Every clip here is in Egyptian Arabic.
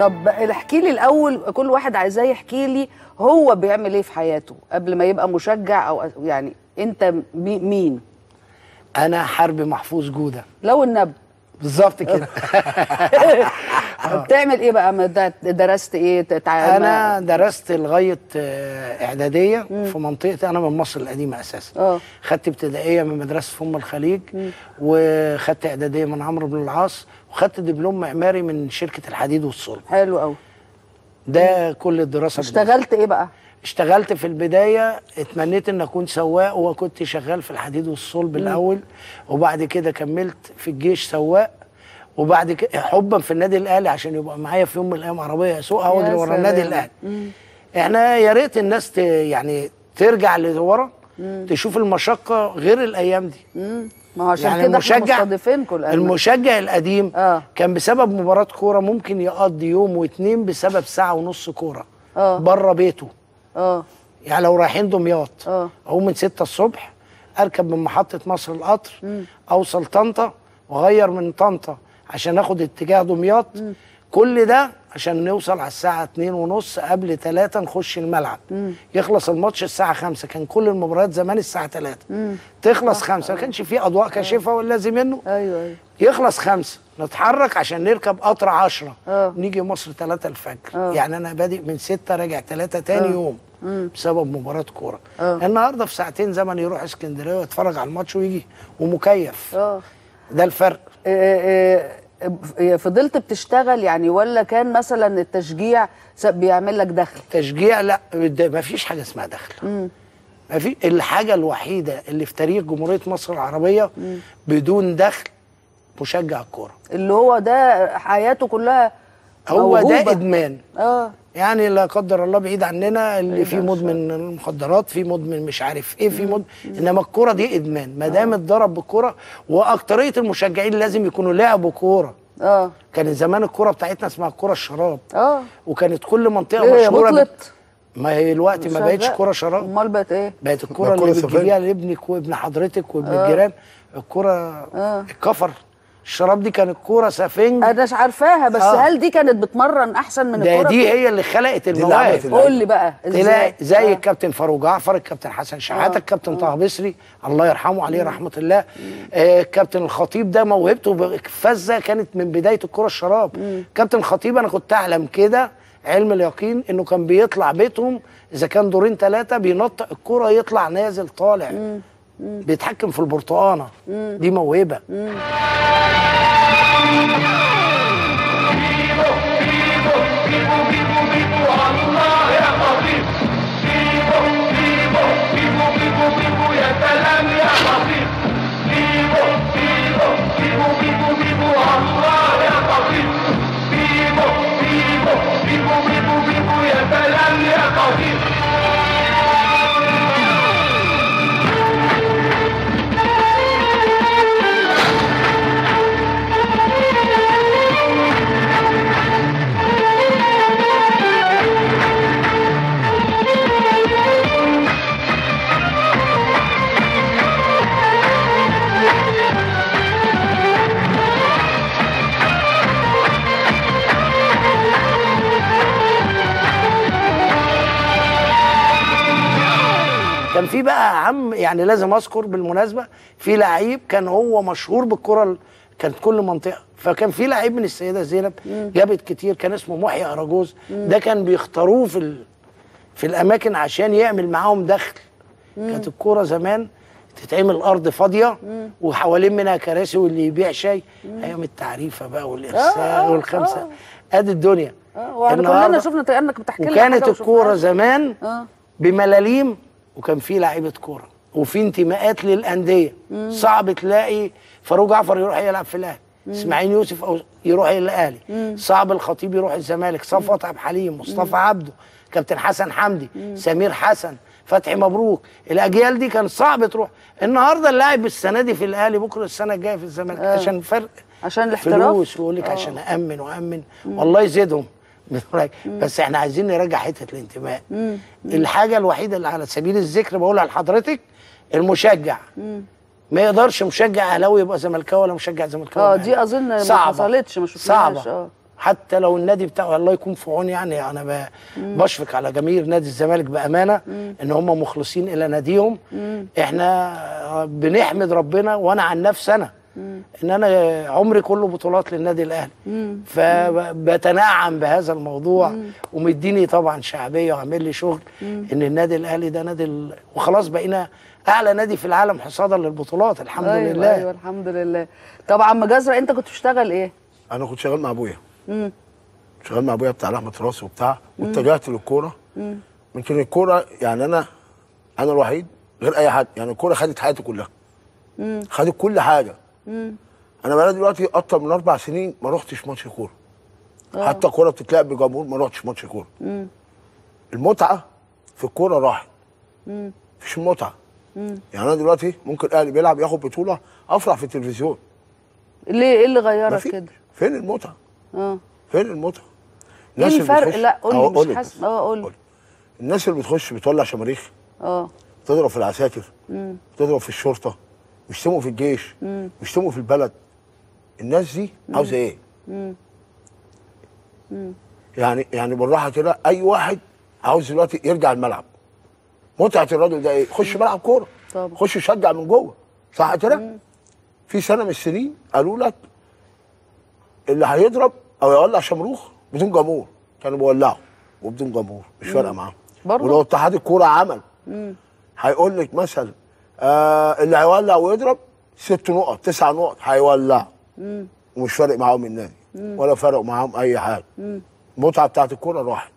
طب احكي لي الاول كل واحد عايزاه يحكي لي هو بيعمل ايه في حياته قبل ما يبقى مشجع او يعني انت مي- مين انا حربي محفوظ جوده لو النب بالظبط كده بتعمل ايه بقى ما د- درست ايه تتع... انا درست لغايه آه، اعداديه في منطقتي انا من مصر القديمه اساسا اه خدت ابتدائيه من مدرسه ام الخليج وخدت اعداديه من عمرو بن العاص وخدت دبلوم معماري من شركه الحديد والصلب حلو قوي ده كل الدراسه بالنسبة اشتغلت ايه بقى اشتغلت في البداية اتمنيت ان اكون سواق وكنت شغال في الحديد والصلب الاول وبعد كده كملت في الجيش سواق وبعد كده حبا في النادي الاهلي عشان يبقى معايا في يوم من الايام عربيه اسوقها يا واجري ورا النادي سلام. الاهلي احنا يا ريت الناس ت يعني ترجع لورا تشوف المشقه غير الايام دي مم. ما هو عشان يعني كده احنا المشجع مستضيفينكم الآن. المشجع القديم آه. كان بسبب مباراه كوره ممكن يقضي يوم واتنين بسبب ساعه ونص كوره آه. بره بيته اه يعني لو رايحين دمياط اه اقوم من 6 الصبح اركب من محطه مصر القطر اوصل طنطا واغير من طنطا عشان اخد اتجاه دمياط كل ده عشان نوصل على الساعه 2 ونص قبل 3 نخش الملعب يخلص الماتش الساعه 5 كان كل المباريات زمان الساعه 3 تخلص 5 ما كانش فيه اضواء كاشفه ولا لازم منه ايوه ايوه يخلص خمسة نتحرك عشان نركب قطر عشرة آه. نيجي مصر ثلاثة الفجر آه. يعني أنا بادئ من ستة راجع ثلاثة تاني يوم بسبب مباراة كورة آه. النهاردة في ساعتين زمن يروح اسكندرية ويتفرج على الماتش ويجي ومكيف اه ده الفرق إيه إيه فضلت بتشتغل يعني ولا كان مثلا التشجيع س- بيعمل لك دخل تشجيع لا ما فيش حاجة اسمها دخل ما في الحاجة الوحيدة اللي في تاريخ جمهورية مصر العربية بدون دخل مشجع الكورة اللي هو ده حياته كلها هو ده موهوبة. إدمان اه يعني لا قدر الله بعيد عننا اللي بعيد فيه عن مدمن المخدرات في مدمن مش عارف ايه في مدمن انما الكوره دي ادمان ما دام اتضرب بالكوره واكتريه المشجعين لازم يكونوا لعبوا كوره اه كانت زمان الكوره بتاعتنا اسمها الكوره الشراب اه وكانت كل منطقه ليه مشهوره بت- بطلت ما هي دلوقتي ما بقتش شغال. كوره شراب امال بقت ايه بقت الكوره بقت كرة اللي سفنج. بتجيبيها لابنك وابن حضرتك وابن الجيران الكوره الكفر الشراب دي كانت كوره سفنج انا مش عارفاها بس آه. هل دي كانت بتمرن احسن من ده الكوره دي هي اللي خلقت اللي المواهب عملت اللعيبة. قول لي بقى تلاقي ازاي زي آه. الكابتن فاروق جعفر الكابتن حسن شحاته الكابتن طه بصري الله يرحمه عليه رحمه الله آه، الكابتن الخطيب ده موهبته ب- فذه كانت من بدايه الكره الشراب كابتن الخطيب انا كنت اعلم كده علم اليقين انه كان بيطلع بيتهم اذا كان دورين ثلاثه بينطق الكره يطلع نازل طالع بيتحكم في البرتقانه دي موهبه كان في بقى عم يعني لازم اذكر بالمناسبه في لعيب كان هو مشهور بالكره ال- كانت كل منطقه فكان في لعيب من السيده زينب جابت كتير كان اسمه محيى اراجوز ده كان بيختاروه في ال... في الاماكن عشان يعمل معاهم دخل كانت الكوره زمان تتعمل الارض فاضيه وحوالين منها كراسي واللي يبيع شاي ايام التعريفه بقى والارسال والخمسه ادي الدنيا اه واحنا كلنا النهاردة- شفنا كانك بتحكي لنا وكانت حاجة الكوره وشفناها. زمان اه بملاليم وكان في لعيبه كوره وفي انتماءات للانديه صعب تلاقي فاروق جعفر يروح يلعب في الاهلي اسماعيل يوسف او يروح الاهلي صعب الخطيب يروح الزمالك صفوت عبد الحليم مصطفى عبده كابتن حسن حمدي سمير حسن فتحي مبروك الاجيال دي كان صعب تروح النهارده اللاعب السنه دي في الاهلي بكره السنه الجايه في الزمالك عشان فرق عشان الاحتراف فلوس ويقول لك عشان امن وامن والله يزيدهم بس احنا عايزين نرجع حته الانتماء الحاجه الوحيده اللي على سبيل الذكر بقولها لحضرتك المشجع ما يقدرش مشجع اهلاوي يبقى زملكاوي ولا مشجع زملكاوي اه يبقى دي اظن ما صعبة. حصلتش ما شفناهاش صعبه اه حتى لو النادي بتاعه الله يكون في عون يعني انا ب- بشفق على جماهير نادي الزمالك بامانه ان هم مخلصين الى ناديهم احنا بنحمد ربنا وانا عن نفسي انا ان انا عمري كله بطولات للنادي الاهلي فبتنعم بهذا الموضوع ومديني طبعا شعبيه وعامل لي شغل ان النادي الاهلي ده نادي ال... وخلاص بقينا اعلى نادي في العالم حصادا للبطولات الحمد أيوة لله ايوه الحمد لله طب عم جزرة انت كنت بتشتغل ايه؟ انا كنت شغال مع ابويا شغال مع ابويا بتاع لحمه راس وبتاع واتجهت للكوره يمكن الكوره يعني انا انا الوحيد غير اي حد يعني الكوره خدت حياتي كلها خدت كل حاجه انا بقالي دلوقتي اكتر من اربع سنين ما رحتش ماتش كوره حتى كوره بتتلعب بجمهور ما رحتش ماتش كوره المتعه في الكوره راحت مفيش متعه يعني انا دلوقتي ممكن الاهلي بيلعب ياخد بطوله افرح في التلفزيون ليه ايه اللي غيرك مفيش. كده؟ فين المتعه اه فين المتعه ايه اللي الفرق؟ بتخش- لا قول أهو لي أقول مش لك حاسس بس. اه قول لي قول. الناس اللي بتخش بتولع شماريخ اه تضرب في العساكر تضرب في الشرطه يشتموا في الجيش يشتموا في البلد الناس دي عاوزه ايه؟ يعني يعني بالراحه كده اي واحد عاوز دلوقتي يرجع الملعب متعه الراجل ده ايه؟ خش ملعب كوره طبعا. خش شجع من جوه صح كده؟ في سنه من السنين قالوا لك اللي هيضرب او يولع شمروخ بدون جمهور كانوا بيولعوا وبدون جمهور مش فارقه معاهم برضه؟ ولو اتحاد الكوره عمل هيقول لك مثلا آه اللي هيولع ويضرب ست نقط تسع نقط هيولع ومش فارق معاهم النادي ولا فارق معاهم اي حاجه المتعه بتاعت الكوره راحت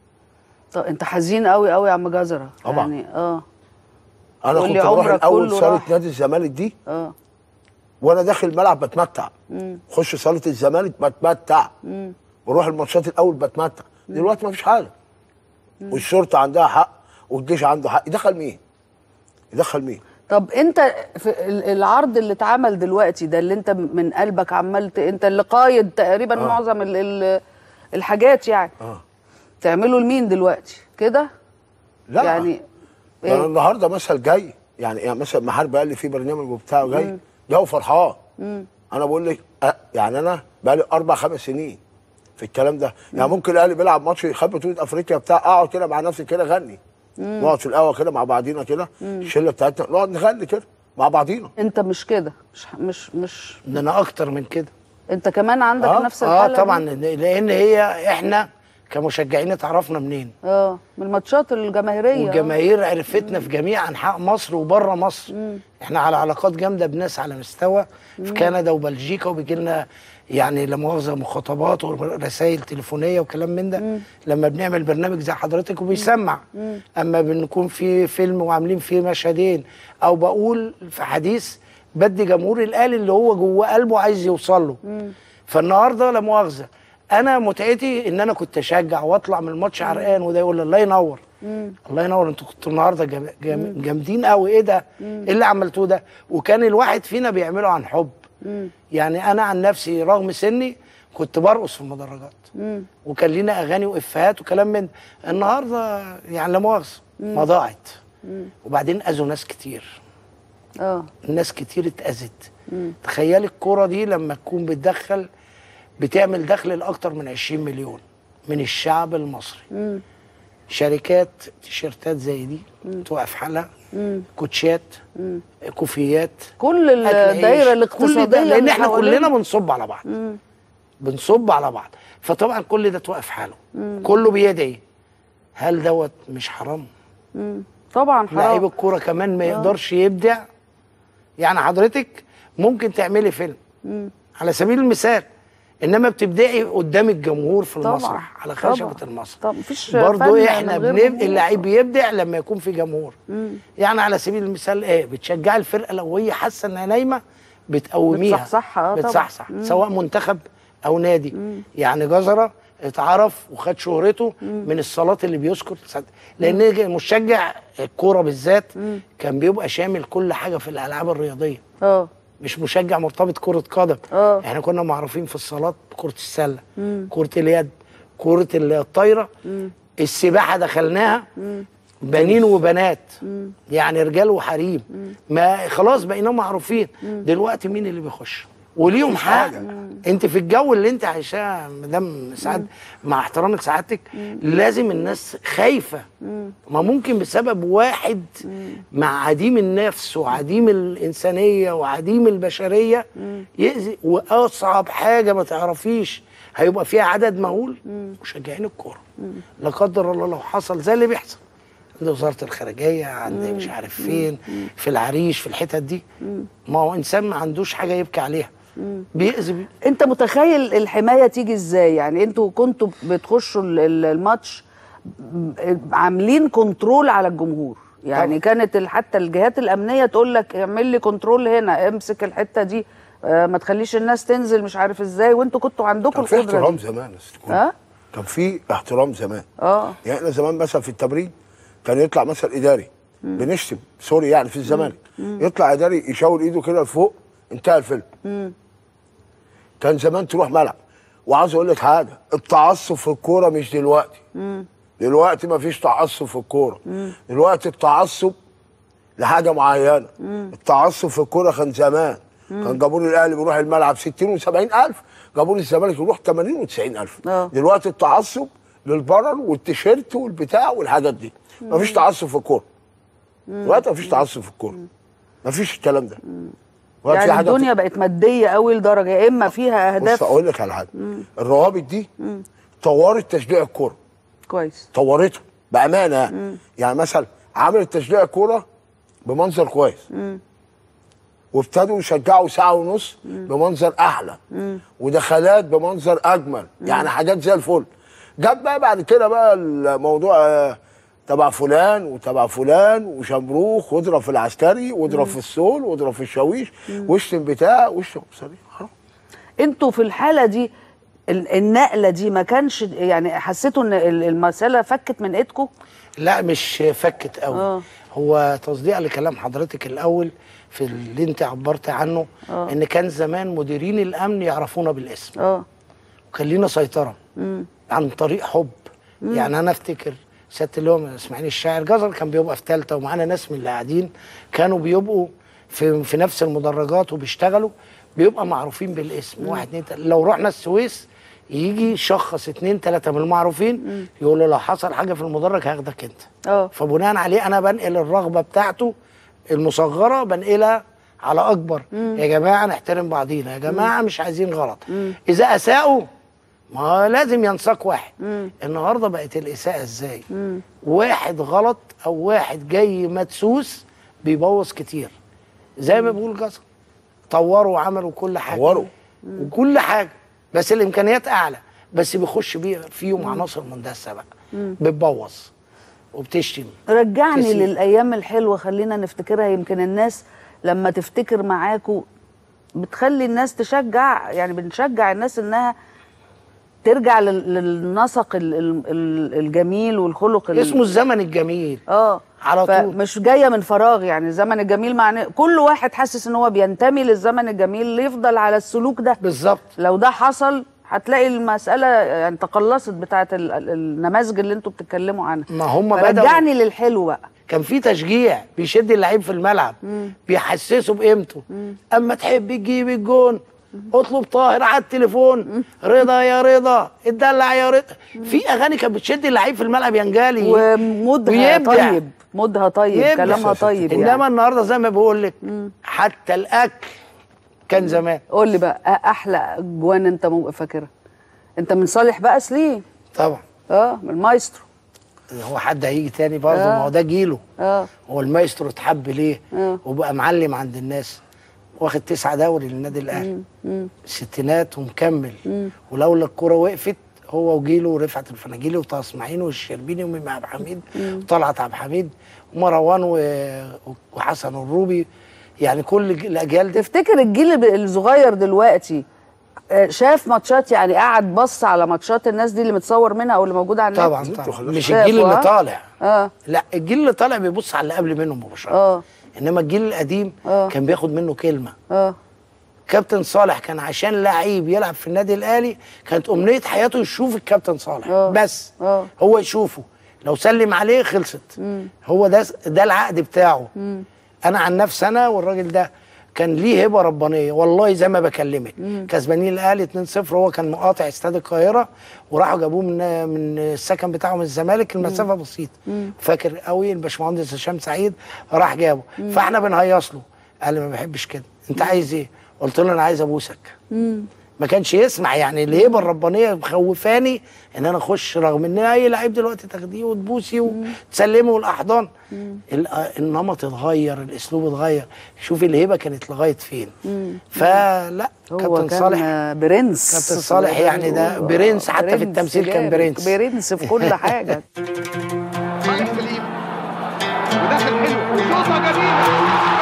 طب انت حزين قوي قوي يا عم جزرة طبعا. يعني اه انا قول كنت لي بروح عمرك الاول كله صاله راح. نادي الزمالك دي اه وانا داخل الملعب بتمتع خش صاله الزمالك بتمتع بروح الماتشات الاول بتمتع دلوقتي مفيش حاجه والشرطه عندها حق والجيش عنده حق يدخل مين؟ يدخل مين؟ طب انت في ال- العرض اللي اتعمل دلوقتي ده اللي انت من قلبك عملت انت اللي قايد تقريبا آه. معظم ال ال الحاجات يعني اه تعمله لمين دلوقتي كده لا يعني ده انا ايه النهارده مثلا جاي يعني يعني مثلا محارب قال لي في برنامج وبتاع جاي جاي وفرحان انا بقول لك أه يعني انا بقى لي اربع خمس سنين في الكلام ده يعني ممكن الاهلي بيلعب ماتش يخبي بطوله افريقيا بتاع اقعد كده مع نفسي كده غني نقعد في القهوه كده مع بعضينا كده الشله بتاعتنا نقعد نغني كده مع بعضينا انت مش كده مش مش مش ده انا اكتر من كده انت كمان عندك آه، نفس اه الحاله طبعا دي؟ لان هي احنا كمشجعين اتعرفنا منين اه من الماتشات الجماهيريه آه. والجماهير عرفتنا في جميع انحاء مصر وبره مصر احنا على علاقات جامده بناس على مستوى في كندا وبلجيكا وبيجي لنا يعني لا مؤاخذه مخاطبات ورسائل تليفونيه وكلام من ده لما بنعمل برنامج زي حضرتك وبيسمع اما بنكون في فيلم وعاملين فيه مشهدين او بقول في حديث بدي جمهور الاهلي اللي هو جوه قلبه عايز يوصل له فالنهارده لا مؤاخذه انا متعتي ان انا كنت اشجع واطلع من الماتش عرقان وده يقول لي الله ينور الله ينور انتوا كنتوا النهارده جام- جام- جامدين قوي ايه ده ايه اللي عملتوه ده وكان الواحد فينا بيعمله عن حب يعني انا عن نفسي رغم سني كنت برقص في المدرجات وكان لينا اغاني وافيهات وكلام من ده. النهارده يعني لا مؤاخذه ما ضاعت وبعدين اذوا ناس كتير اه الناس كتير اتأذت تخيلي الكرة دي لما تكون بتدخل بتعمل دخل لأكتر من 20 مليون من الشعب المصري شركات تيشيرتات زي دي توقف حالها كوتشات كوفيات كل أكل عيش، الدايره كل الاقتصاديه ده لأن اللي احنا حوالينا. كلنا بنصب على بعض بنصب على بعض فطبعا كل ده توقف حاله كله بيدعي هل دوت مش حرام؟ طبعا لعيب حرام الكوره كمان ما يقدرش يبدع يعني حضرتك ممكن تعملي فيلم على سبيل المثال انما بتبدعي قدام الجمهور في طبعا. المسرح على خشبه طبعا. المسرح طب مفيش فن برضه احنا من غير بنب... جمهور. اللعيب بيبدع لما يكون في جمهور يعني على سبيل المثال ايه بتشجعي الفرقه لو هي حاسه انها نايمه بتقوميها بتصحصحها، آه طبعا. بتصحصح سواء منتخب او نادي يعني جزره اتعرف وخد شهرته من الصالات اللي بيذكر صد- لان مشجع الكوره بالذات كان بيبقى شامل كل حاجه في الالعاب الرياضيه اه مش مشجع مرتبط كرة قدم آه. احنا كنا معروفين في الصالات بكرة السلة كرة اليد كرة الطايرة السباحة دخلناها بنين وبنات يعني رجال وحريم ما خلاص بقينا معروفين دلوقتي مين اللي بيخش وليهم مفيش حق حاجة. انت في الجو اللي انت عايشاه مدام سعاد مع احترامي لسعادتك لازم الناس خايفه ما ممكن بسبب واحد مع عديم النفس وعديم الانسانيه وعديم البشريه يأذي واصعب حاجه ما تعرفيش هيبقى فيها عدد مهول مشجعين الكوره لا قدر الله لو حصل زي اللي بيحصل عند وزاره الخارجيه عند مش عارف فين في العريش في الحتت دي ما هو انسان ما عندوش حاجه يبكي عليها بيأذي بي- انت متخيل الحمايه تيجي ازاي يعني انتوا كنتوا بتخشوا ال- ال- الماتش ب- عاملين كنترول على الجمهور يعني طبعا. كانت ال- حتى الجهات الامنيه تقول لك اعمل لي كنترول هنا امسك الحته دي آه، ما تخليش الناس تنزل مش عارف ازاي وانتوا كنتوا عندكم كان في القدره احترام دي زمان يا ست كل. ها كان في احترام زمان اه يعني احنا زمان مثلا في التمرين كان يطلع مثلا اداري بنشتم سوري يعني في الزمالك يطلع اداري يشاور ايده كده لفوق انتهى الفيلم كان زمان تروح ملعب وعاوز اقول لك حاجه التعصب في الكوره مش دلوقتي دلوقتي ما فيش تعصب في الكوره دلوقتي التعصب لحاجه معينه التعصب في الكوره كان زمان كان جابور الاهلي بيروح الملعب 60 و70 الف جابور الزمالك يروح 80 و90 الف آه. دلوقتي التعصب للبرر والتيشيرت والبتاع والحاجات دي مفيش تعصب في الكوره دلوقتي مفيش تعصب في الكوره مفيش الكلام ده دلوقتي في يعني حاجة الدنيا بقت ماديه قوي لدرجه يا اما فيها بص اهداف اقول لك على حاجه الروابط دي طورت تشجيع الكوره كويس طورته بامانه يعني. يعني مثلا عملت تشجيع الكوره بمنظر كويس وابتدوا يشجعوا ساعه ونص بمنظر احلى ودخلات بمنظر اجمل يعني حاجات زي الفل جت بقى بعد كده بقى الموضوع آه، تبع فلان وتبع فلان وشمروخ واضرب في العسكري واضرب في السول واضرب في الشاويش واشتم بتاع واشتم صريح حرام انتوا في الحاله دي ال- النقله دي ما كانش يعني حسيتوا ان ال- المساله فكت من ايدكم لا مش فكت قوي آه. هو تصديق لكلام حضرتك الاول في اللي انت عبرت عنه آه. ان كان زمان مديرين الامن يعرفونا بالاسم اه وكان لينا سيطره عن طريق حب يعني انا افتكر سياده اللواء اسماعيل الشاعر جزر كان بيبقى في ثالثه ومعانا ناس من اللي قاعدين كانوا بيبقوا في في نفس المدرجات وبيشتغلوا بيبقى معروفين بالاسم واحد اتنين تلاته لو رحنا السويس يجي شخص اتنين تلاته من المعروفين يقول له لو حصل حاجه في المدرج هاخدك انت اه فبناء عليه انا بنقل الرغبه بتاعته المصغره بنقلها على اكبر يا جماعه نحترم بعضينا يا جماعه مش عايزين غلط اذا اساءوا ما لازم ينساق واحد النهارده بقت الاساءه ازاي واحد غلط او واحد جاي مدسوس بيبوظ كتير زي ما بيقول جزر طوروا وعملوا كل حاجه طوروا. وكل حاجه بس الامكانيات اعلى بس بيخش بيه فيهم عناصر مندسه بقى بتبوظ وبتشتم رجعني كتير. للايام الحلوه خلينا نفتكرها يمكن الناس لما تفتكر معاكوا بتخلي الناس تشجع يعني بنشجع الناس انها ترجع لل- للنسق ال- ال- ال- الجميل والخلق ال- اسمه الزمن الجميل اه على طول. فمش جايه من فراغ يعني الزمن الجميل معناه كل واحد حاسس ان هو بينتمي للزمن الجميل اللي يفضل على السلوك ده بالظبط لو ده حصل هتلاقي المساله يعني تقلصت بتاعه ال- ال- النماذج اللي انتوا بتتكلموا عنها ما هم بدأوا- رجعني للحلو بقى كان في تشجيع بيشد اللعيب في الملعب بيحسسه بقيمته اما تحب تجيب الجون اطلب طاهر على التليفون رضا يا رضا اتدلع يا رضا في اغاني كانت بتشد اللعيب في الملعب ينجالي ومودها ويبدع. طيب مودها طيب يبدع. كلامها طيب انما يعني. النهارده زي ما بقول لك حتى الاكل كان زمان قول لي بقى أ- احلى اجوان انت مو- فاكرها انت من صالح بقى سليم طبعا اه من المايسترو هو حد هيجي تاني برضه آه. ما هو ده جيله اه هو المايسترو اتحب ليه آه. وبقى معلم عند الناس واخد تسعة دوري للنادي الاهلي الستينات ومكمل ولولا الكوره وقفت هو وجيله ورفعت الفناجيلي وطه اسماعيل والشربيني وميمي عبد الحميد وطلعت عبد الحميد ومروان و- وحسن الروبي يعني كل الاجيال دي تفتكر الجيل ب- الصغير دلوقتي آه، شاف ماتشات يعني قعد بص على ماتشات الناس دي اللي متصور منها او اللي موجوده على النت طبعا انتوا طبعا خلاص مش شافوا، الجيل اللي ها؟ طالع اه لا الجيل اللي طالع بيبص على اللي قبل منه مباشره اه انما الجيل القديم آه. كان بياخد منه كلمه اه كابتن صالح كان عشان لعيب يلعب في النادي الاهلي كانت امنيه حياته يشوف الكابتن صالح آه. بس آه. هو يشوفه لو سلم عليه خلصت هو ده ده العقد بتاعه انا عن نفسي انا والراجل ده كان ليه هبه ربانيه والله زي ما بكلمك كسبانين الاهلي 2-0 هو كان مقاطع استاد القاهره وراحوا جابوه من من السكن بتاعه من الزمالك المسافه بسيطه فاكر قوي الباشمهندس هشام سعيد راح جابه فاحنا بنهيص له قال لي ما بحبش كده انت عايز ايه قلت له انا عايز ابوسك ما كانش يسمع يعني الهيبه الربانيه مخوفاني ان انا اخش رغم ان اي لعيب دلوقتي تاخديه وتبوسي وتسلمه الاحضان ال- النمط اتغير الاسلوب اتغير شوفي الهيبه كانت لغايه فين فلا هو كابتن كان صالح برنس كابتن صالح يعني ده برنس حتى في التمثيل كان برنس. برنس في كل حاجه صالح سليم وداخل حلو وشوطه جميله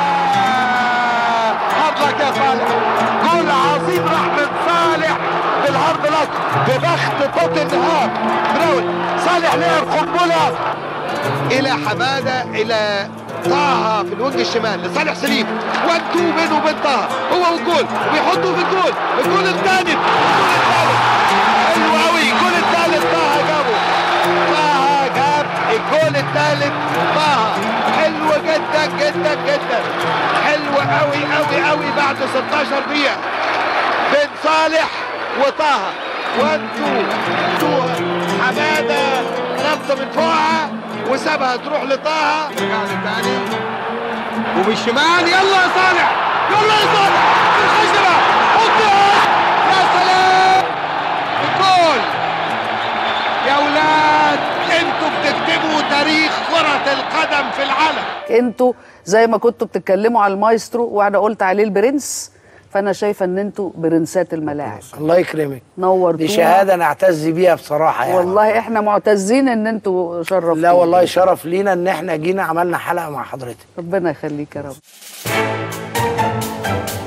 حظك يا صالح جول عظيم راح من صالح بالعرض الاصفر ببخت توتنهام براون صالح لعب قنبله الى حماده الى طه في الوجه الشمال لصالح سليم وان تو بينه وبين طه هو والجول وبيحطه في الجول الجول الثالث الجول الثالث حلو قوي الجول الثالث طه جابه طه جاب الجول الثالث طه حلو جدا جدا جدا حلو قوي قوي قوي بعد 16 دقيقة بين صالح وطه وان تو تو حمادة نبضة من فوقها وسابها تروح لطه رجع لي تاني وبالشمال يلا يا صالح يلا يا صالح الخشبة حطها يا سلام الجول يا ولاد انتوا بتكتبوا تاريخ كرة القدم في العالم انتوا زي ما كنتوا بتتكلموا على المايسترو وانا قلت عليه البرنس فانا شايفه ان انتوا برنسات الملاعب الله يكرمك نورتونا دي شهاده نعتز بيها بصراحه يعني والله احنا معتزين ان انتوا شرفتونا لا والله شرف لينا ان احنا جينا عملنا حلقه مع حضرتك ربنا يخليك يا رب